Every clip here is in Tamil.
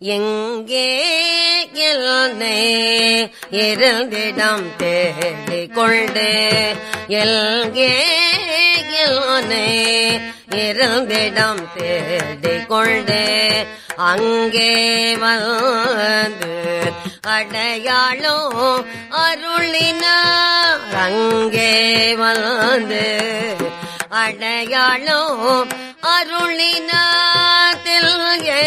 எங்கே எல்லை இருந்திடம் தேடிக் கொண்டு எல்கே எல்லை இருந்திடம் தேடிக் கொண்டு அங்கே வந்து அடையாளம் அருளினார் அங்கே வந்து அடையாளம் அருளினார் தில்கே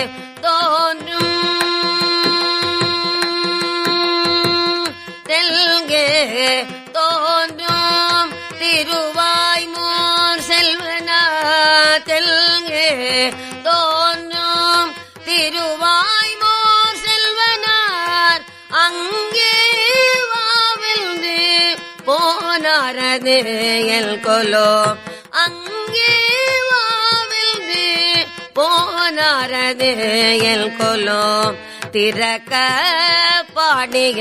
தோன்றும் தெல்கே தோன்றும் திருவாய்மோர் செல்வனா தெல்கே தோன்றும் திருவாய்மோர் செல்வனார் அங்கே வாவில்து போனாரது எல் கொலோ அங்கே வாவில்து போனாரது எல் கொலோ திறக்க பாடிய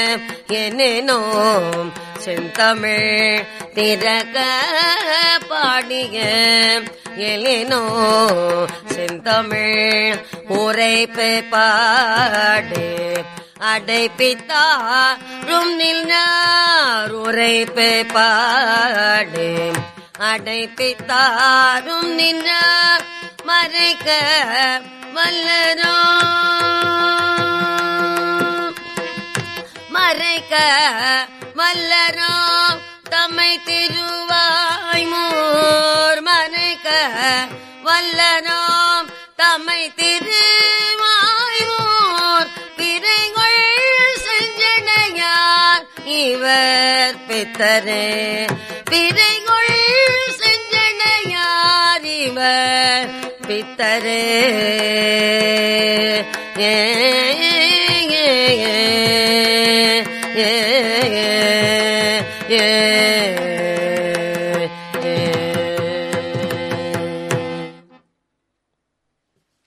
என்னோம் செந்தமிழ் திறக்க பாடிய எலினோ செந்தமிழ் உரைப்பு பாடு அடைப்பித்தாரும் நின்றார் உரைப்பு பாடு அடைப்பித்தாரும் நின்றார் மறைக்க வல்லரோ மறைக்க வல்லரோ தம்மை திருவாய்மோர் மறைக்க வல்லரோ தம்மை திருவாய்மோர் பிறைகள் செஞ்சனையார் இவர் பித்தரே பிறைகள் செஞ்சனையார் இவர் பித்தரே ஏ ஏ ஏ ஏ ஏ